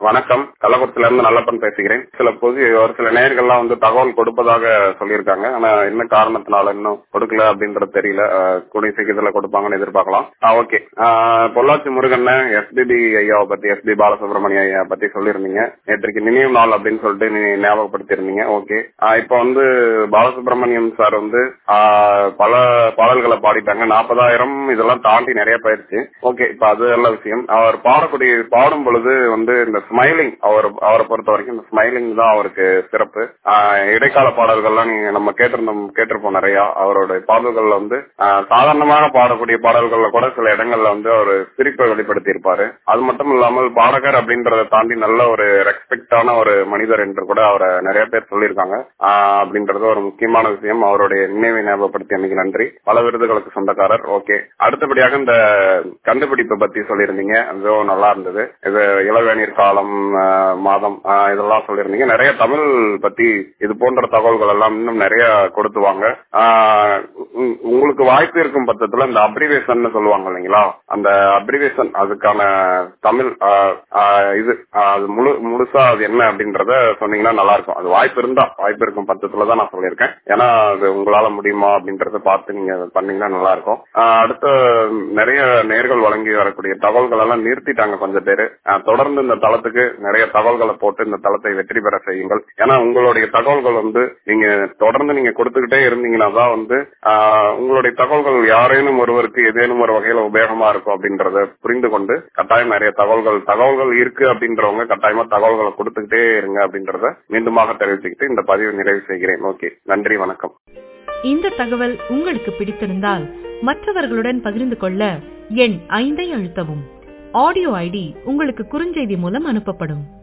வணக்கம் கள்ளக்குறிச்சில இருந்து நல்லப்பன் பேசுகிறேன் சில பொது ஒரு சில நேயர்கள்லாம் வந்து தகவல் கொடுப்பதாக சொல்லியிருக்காங்க ஆனா என்ன காரணத்தினால இன்னும் கொடுக்கல அப்படின்றது தெரியல அஹ், கூடிய சீக்கிரத்துல கொடுப்பாங்கன்னு எதிர்பார்க்கலாம் ஓகே பொள்ளாச்சி முருகன் எஸ்பிபி ஐயாவை பத்தி எஸ்பி பாலசுப்ரமணிய ஐயா பத்தி சொல்லியிருந்தீங்க நேற்றுக்கு நினைவு நாள் அப்படின்னு சொல்லிட்டு நீ ஞாபகப்படுத்தியிருந்தீங்க ஓகே இப்போ வந்து பாலசுப்ரமணியம் சார் வந்து ஆஹ், பல பாடல்களை பாடிட்டாங்க நாற்பதாயிரம் இதெல்லாம் தாண்டி நிறைய போயிருச்சு ஓகே இப்ப அது நல்ல விஷயம் அவர் பாடக்கூடிய பாடும் பொழுது வந்து இந்த ஸ்மைலிங் அவர் அவரை பொறுத்த வரைக்கும் இந்த ஸ்மைலிங் தான் அவருக்கு சிறப்பு ஆஹ், இடைக்கால பாடல்கள்லாம் நீங்க நம்ம கேட்டிருந்தோம் கேட்டிருப்போம் நிறைய அவரோட பாடல்கள்ல வந்து ஆஹ், சாதாரணமாக பாடக்கூடிய பாடல்கள்ல கூட சில இடங்கள்ல வந்து அவர் சிரிப்பை வெளிப்படுத்தி இருப்பாரு அது மட்டும் இல்லாமல் பாடகர் அப்படின்றத தாண்டி நல்ல ஒரு ரெஸ்பெக்டான ஒரு மனிதர் என்று கூட அவரை நிறைய பேர் சொல்லியிருக்காங்க ஆஹ், அப்படின்றது ஒரு முக்கியமான விஷயம் அவருடைய நினைவை ஞாபகப்படுத்தி அன்னைக்கு நன்றி பல விருதுகளுக்கு சொந்தக்காரர் ஓகே அடுத்தபடியாக இந்த கண்டுபிடிப்பை பத்தி சொல்லியிருந்தீங்க அதுவும் நல்லா இருந்தது இது இளவேநீர் காலம் ஆஹ், மாதம் ஆஹ், இதெல்லாம் சொல்லியிருந்தீங்க நிறைய தமிழ் பத்தி இது போன்ற தகவல்கள் எல்லாம் இன்னும் நிறைய கொடுத்துவாங்க ஆஹ், உ- உங்களுக்கு வாய்ப்பு இருக்கும் பட்சத்துல இந்த அப்ரிவேஷன் சொல்லுவாங்க இல்லைங்களா அந்த அப்ரிவேஷன் அதுக்கான தமிழ் ஆஹ், ஆஹ், இது ஆஹ், அது முழு முழுசா அது என்ன அப்படின்றத சொன்னீங்கன்னா நல்லா இருக்கும் அது வாய்ப்பு இருந்தா வாய்ப்பு இருக்கும் பட்சத்துல தான் நான் சொல்லியிருக்கேன் ஏன்னா அது உங்களால முடியுமா அப்படின்றத பார்த்து நீங்க அதை பண்ணீங்கன்னா நல்லா இருக்கும் ஆஹ், அடுத்த நிறைய நேர்கள் வழங்கி வரக்கூடிய தகவல்கள் எல்லாம் நிறுத்திட்டாங்க கொஞ்சம் பேரு ஆஹ், தொடர்ந்து இந்த தளத்துக்கு நிறைய தகவல்களை போட்டு இந்த தளத்தை வெற்றி பெற செய்யுங்கள் ஏன்னா உங்களுடைய தகவல்கள் வந்து நீங்க தொடர்ந்து நீங்க கொடுத்துக்கிட்டே இருந்தீங்கன்னா தான் வந்து ஆஹ், உங்களுடைய தகவல்கள் யாரேனும் ஒருவருக்கு ஏதேனும் ஒரு வகையில உபயோகமா இருக்கும் அப்படின்றத புரிந்து கொண்டு கட்டாயம் நிறைய தகவல்கள் தகவல்கள் இருக்கு அப்படின்றவங்க கட்டாயமா தகவல்களை கொடுத்துக்கிட்டே இருங்க அப்படின்றத மீண்டுமாக தெரிவிச்சுக்கிட்டு இந்த பதிவை நிறைவு செய்கிறேன் ஓகே நன்றி வணக்கம் இந்த தகவல் உங்களுக்கு பிடித்திருந்தால் மற்றவர்களுடன் பகிர்ந்து கொள்ள எண் ஐந்தை அழுத்தவும் ஆடியோ ஐடி உங்களுக்கு குறுஞ்செய்தி மூலம் அனுப்பப்படும்